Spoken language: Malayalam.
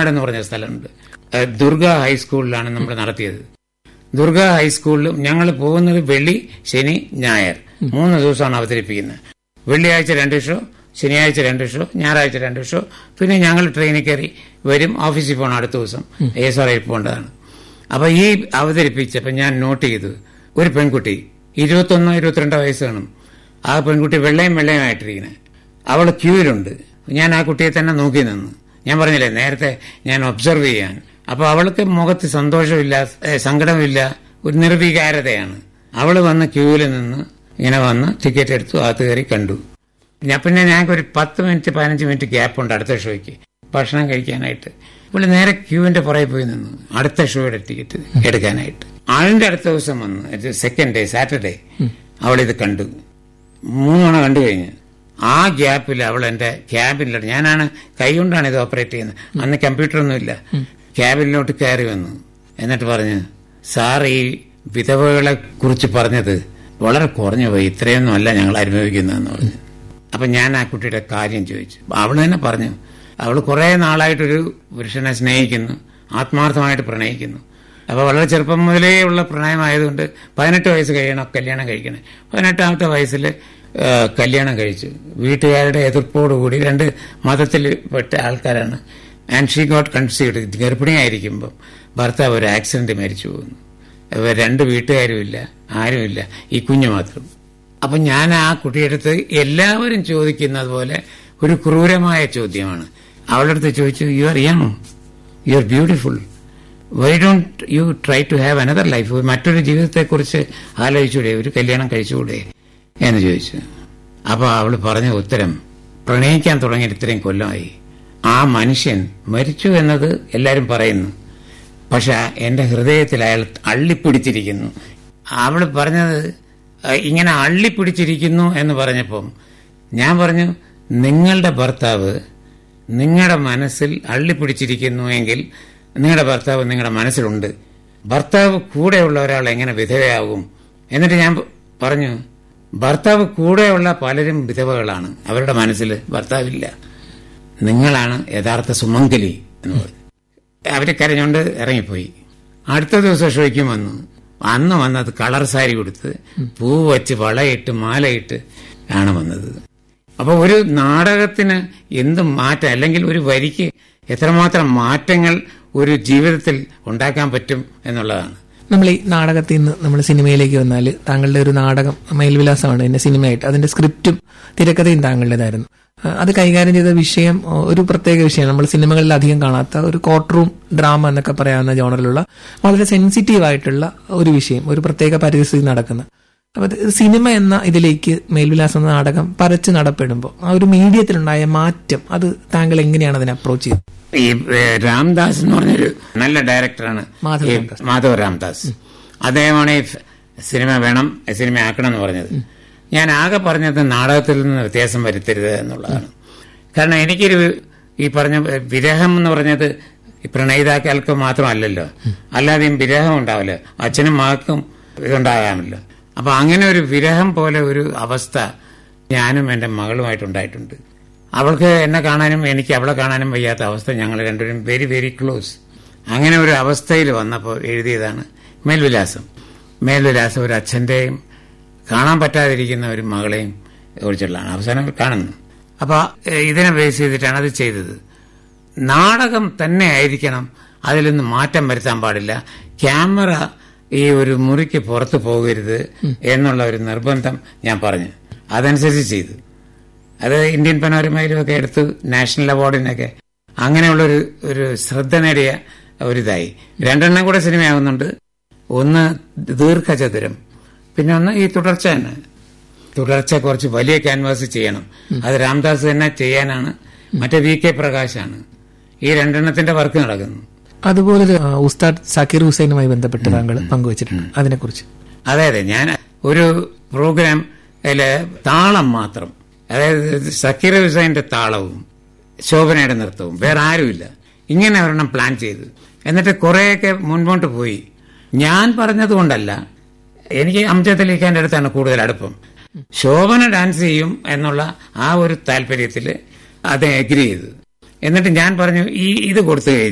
എന്ന് പറഞ്ഞ സ്ഥലമുണ്ട് ഏഹ് ദുർഗ ഹൈസ്കൂളിലാണ് നമ്മൾ നടത്തിയത് ദുർഗ ഹൈസ്കൂളിൽ ഞങ്ങൾ പോകുന്നത് വെള്ളി ശനി ഞായർ മൂന്ന് ദിവസമാണ് അവതരിപ്പിക്കുന്നത് വെള്ളിയാഴ്ച രണ്ട് ഷോ ശനിയാഴ്ച രണ്ട് ഷോ ഞായറാഴ്ച രണ്ട് ഷോ പിന്നെ ഞങ്ങൾ ട്രെയിനിൽ കയറി വരും ഓഫീസിൽ പോകണം അടുത്ത ദിവസം എസ് ആർ ഐ പോകേണ്ടതാണ് അപ്പൊ ഈ അവതരിപ്പിച്ചപ്പോ ഞാൻ നോട്ട് ചെയ്തു ഒരു പെൺകുട്ടി ഇരുപത്തൊന്നോ ഇരുപത്തിരണ്ടോ വയസ്സ് കാണും ആ പെൺകുട്ടി വെള്ളയും വെള്ളയുമായിട്ടിരിക്കുന്നത് അവൾ ക്യൂവിലുണ്ട് ഞാൻ ആ കുട്ടിയെ തന്നെ നോക്കി നിന്നു ഞാൻ പറഞ്ഞില്ലേ നേരത്തെ ഞാൻ ഒബ്സർവ് ചെയ്യാൻ അപ്പൊ അവൾക്ക് മുഖത്ത് സന്തോഷമില്ല ഏ, സങ്കടമില്ല ഒരു നിർവികാരതയാണ് അവൾ വന്ന് ക്യൂവിൽ നിന്ന് ഇങ്ങനെ വന്ന് ടിക്കറ്റ് എടുത്തു അകത്ത് കയറി കണ്ടു ഞാൻ പിന്നെ ഞങ്ങൾക്ക് ഒരു പത്ത് മിനിറ്റ് പതിനഞ്ച് മിനിറ്റ് ഗ്യാപ്പ് ഉണ്ട് അടുത്ത ഷോയ്ക്ക് ഭക്ഷണം കഴിക്കാനായിട്ട് ഇവിടെ നേരെ ക്യൂവിന്റെ പുറകെ പോയി നിന്നു അടുത്ത ഷോയുടെ ടിക്കറ്റ് എടുക്കാനായിട്ട് ആളിന്റെ അടുത്ത ദിവസം വന്നു സെക്കൻഡ് ഡേ സാറ്റർഡേ അവൾ ഇത് കണ്ടു മൂന്ന് തവണ കണ്ടു കഴിഞ്ഞ് ആ ഗ്യാപ്പിൽ അവൾ എന്റെ ക്യാബിനിലോട്ട് ഞാനാണ് കൈകൊണ്ടാണ് ഇത് ഓപ്പറേറ്റ് ചെയ്യുന്നത് അന്ന് കമ്പ്യൂട്ടറൊന്നുമില്ല ക്യാബിനിലോട്ട് കയറി വന്നു എന്നിട്ട് പറഞ്ഞു സാർ ഈ വിധവകളെ കുറിച്ച് പറഞ്ഞത് വളരെ കുറഞ്ഞു പോയി ഇത്രയൊന്നും അല്ല ഞങ്ങൾ അനുഭവിക്കുന്നതെന്ന് പറഞ്ഞു അപ്പൊ ഞാൻ ആ കുട്ടിയുടെ കാര്യം ചോദിച്ചു അവൾ തന്നെ പറഞ്ഞു അവൾ കുറെ നാളായിട്ടൊരു പുരുഷനെ സ്നേഹിക്കുന്നു ആത്മാർത്ഥമായിട്ട് പ്രണയിക്കുന്നു അപ്പൊ വളരെ ചെറുപ്പം മുതലേ ഉള്ള പ്രണയമായതുകൊണ്ട് പതിനെട്ട് വയസ്സ് കഴിയണം കല്യാണം കഴിക്കണേ പതിനെട്ടാമത്തെ വയസ്സിൽ ആ, കല്യാണം കഴിച്ചു വീട്ടുകാരുടെ എതിർപ്പോടുകൂടി രണ്ട് മതത്തിൽ പെട്ട ആൾക്കാരാണ് ആൻഡ് ഷീ ഗോട്ട് കൺസീവ്ഡ് ഗർഭിണിയായിരിക്കുമ്പം ഭർത്താവ് ഒരു ആക്സിഡന്റ് മരിച്ചു പോകുന്നു ഇവർ രണ്ട് വീട്ടുകാരുമില്ല ആരുമില്ല ഈ കുഞ്ഞു മാത്രം അപ്പൊ ഞാൻ ആ കുട്ടിയെടുത്ത് എല്ലാവരും ചോദിക്കുന്നത് പോലെ ഒരു ക്രൂരമായ ചോദ്യമാണ് അവളുടെ അടുത്ത് ചോദിച്ചു you are young you are beautiful why don't you try to have another life മറ്റൊരു ജീവിതത്തെക്കുറിച്ച് ആലോചിച്ചൂടെ ഒരു കല്യാണം കഴിച്ചുകൂടെ എന്ന് ചോദിച്ചു അപ്പൊ അവൾ പറഞ്ഞ ഉത്തരം പ്രണയിക്കാൻ തുടങ്ങിയിട്ട് ഇത്രയും കൊല്ലമായി ആ മനുഷ്യൻ മരിച്ചു എന്നത് എല്ലാരും പറയുന്നു പക്ഷെ എന്റെ ഹൃദയത്തിൽ അയാൾ അള്ളിപ്പിടിച്ചിരിക്കുന്നു അവൾ പറഞ്ഞത് അഹ് ഇങ്ങനെ അള്ളിപ്പിടിച്ചിരിക്കുന്നു എന്ന് പറഞ്ഞപ്പം ഞാൻ പറഞ്ഞു നിങ്ങളുടെ ഭർത്താവ് നിങ്ങളുടെ മനസ്സിൽ അള്ളിപ്പിടിച്ചിരിക്കുന്നു എങ്കിൽ നിങ്ങളുടെ ഭർത്താവ് നിങ്ങളുടെ മനസ്സിലുണ്ട് ഭർത്താവ് കൂടെയുള്ള ഒരാൾ എങ്ങനെ വിധവയാകും എന്നിട്ട് ഞാൻ പറഞ്ഞു ഭർത്താവ് കൂടെയുള്ള പലരും വിധവകളാണ് അവരുടെ മനസ്സിൽ ഭർത്താവില്ല നിങ്ങളാണ് യഥാർത്ഥ സുമംഗലി എന്ന് പറഞ്ഞു അവര് കരഞ്ഞുകൊണ്ട് ഇറങ്ങിപ്പോയി അടുത്ത ദിവസം ഷോയ്ക്കും വന്നു അന്ന് വന്നത് കളർ സാരി കൊടുത്ത് പൂ വച്ച് വളയിട്ട് മാലയിട്ട് ആണ് വന്നത് അപ്പൊ ഒരു നാടകത്തിന് എന്ത് മാറ്റം അല്ലെങ്കിൽ ഒരു വരിക്ക് എത്രമാത്രം മാറ്റങ്ങൾ ഒരു ജീവിതത്തിൽ ഉണ്ടാക്കാൻ പറ്റും എന്നുള്ളതാണ് നമ്മൾ ഈ നാടകത്തിൽ നിന്ന് നമ്മൾ സിനിമയിലേക്ക് വന്നാൽ താങ്കളുടെ ഒരു നാടകം മേൽവിലാസമാണ് എന്റെ സിനിമയായിട്ട് അതിന്റെ സ്ക്രിപ്റ്റും തിരക്കഥയും താങ്കളുടേതായിരുന്നു ആ, അത് കൈകാര്യം ചെയ്ത വിഷയം ആ, ഒരു പ്രത്യേക വിഷയം നമ്മൾ സിനിമകളിൽ അധികം കാണാത്ത ഒരു കോർട്ട് റൂം ഡ്രാമ എന്നൊക്കെ പറയാവുന്ന ജോണറിലുള്ള വളരെ സെൻസിറ്റീവ് ആയിട്ടുള്ള ഒരു വിഷയം ഒരു പ്രത്യേക പരിസ്ഥിതി നടക്കുന്ന അപ്പൊ ഇത് സിനിമ എന്ന ഇതിലേക്ക് മേൽവിലാസം എന്ന നാടകം പരച്ച് നടപ്പെടുമ്പോൾ ആ ഒരു മീഡിയത്തിലുണ്ടായ മാറ്റം അത് താങ്കൾ എങ്ങനെയാണ് അതിനെ അപ്രോച്ച് ചെയ്തത് ഈ ഏ, രാംദാസ് എന്ന് പറഞ്ഞൊരു നല്ല ഡയറക്ടറാണ് മാധവ് ഈ രാംദാസ്. മാധവ് രാംദാസ് അദ്ദേഹമാണ് ഈ ഫ്- സിനിമ വേണം സിനിമ ആക്കണം എന്ന് പറഞ്ഞത് ഞാൻ ആകെ പറഞ്ഞത് നാടകത്തിൽ നിന്ന് വ്യത്യാസം വരുത്തരുത് എന്നുള്ളതാണ് കാരണം എനിക്കൊരു ഈ പറഞ്ഞ വിരഹം എന്ന് പറഞ്ഞത് ഈ പ്രണയിതാക്കൾക്ക് മാത്രമല്ലല്ലോ അല്ലാതെയും വിരഹം ഉണ്ടാവില്ല അച്ഛനും മകൾക്കും ഇതുണ്ടാകാമല്ലോ അപ്പൊ അങ്ങനെ ഒരു വിരഹം പോലെ ഒരു അവസ്ഥ ഞാനും എന്റെ മകളുമായിട്ടുണ്ടായിട്ടുണ്ട് അവൾക്ക് എന്നെ കാണാനും എനിക്ക് അവളെ കാണാനും വയ്യാത്ത അവസ്ഥ ഞങ്ങൾ രണ്ടുപേരും വെരി വെരി ക്ലോസ് അങ്ങനെ ഒരു അവസ്ഥയിൽ വന്നപ്പോൾ എഴുതിയതാണ് മേൽവിലാസം മേൽവിലാസം ഒരു അച്ഛന്റെയും കാണാൻ പറ്റാതിരിക്കുന്ന ഒരു മകളെയും കുറിച്ചുള്ളതാണ് അവസാനം കാണുന്നു അപ്പൊ ഏഹ്, ഇതിനെ ബേസ് ചെയ്തിട്ടാണ് അത് ചെയ്തത് നാടകം തന്നെ ആയിരിക്കണം അതിലൊന്നും മാറ്റം വരുത്താൻ പാടില്ല ക്യാമറ ഈ ഒരു മുറിക്ക് പുറത്തു പോകരുത് എന്നുള്ള ഒരു നിർബന്ധം ഞാൻ പറഞ്ഞു അതനുസരിച്ച് ചെയ്തു അത് ഇന്ത്യൻ പനോരമയിലും ഒക്കെ എടുത്തു നാഷണൽ അവാർഡിനൊക്കെ അങ്ങനെയുള്ള ഒരു ഒരു ശ്രദ്ധ നേടിയ ഒരിതായി രണ്ടെണ്ണം കൂടെ സിനിമയാകുന്നുണ്ട് ഒന്ന് ദീർഘചതുരം പിന്നെ ഒന്ന് ഈ തുടർച്ച തന്നെ തുടർച്ച കുറച്ച് വലിയ ക്യാൻവാസ് ചെയ്യണം അത് രാംദാസ് തന്നെ ചെയ്യാനാണ് മറ്റേ വി കെ പ്രകാശാണ് ഈ രണ്ടെണ്ണത്തിന്റെ വർക്ക് നടക്കുന്നു അതുപോലെ ഒരു, ആ, ഉസ്താദ് സക്കീർ ഹുസൈനുമായി ബന്ധപ്പെട്ട് താങ്കൾ പങ്കുവച്ചിട്ടുണ്ട് അതിനെക്കുറിച്ച് അതെ അതെ ഞാൻ ഒരു പ്രോഗ്രാം അതില് താളം മാത്രം അതായത് സക്കീർ ഹുസൈന്റെ താളവും ശോഭനയുടെ നൃത്തവും വേറെ ആരുമില്ല ഇങ്ങനെ ഒരെണ്ണം പ്ലാൻ ചെയ്തു എന്നിട്ട് കുറേയൊക്കെ മുൻപോട്ട് പോയി ഞാൻ പറഞ്ഞതുകൊണ്ടല്ല എനിക്ക് അംജദ് അലി ഖാന്റെ അടുത്താണ് കൂടുതൽ അടുപ്പം ശോഭന ഡാൻസ് ചെയ്യും എന്നുള്ള ആ ഒരു താല്പര്യത്തിൽ അത് എഗ്രി ചെയ്തു എന്നിട്ട് ഞാൻ പറഞ്ഞു ഈ ഇത് കൊടുത്തു കഴിഞ്ഞു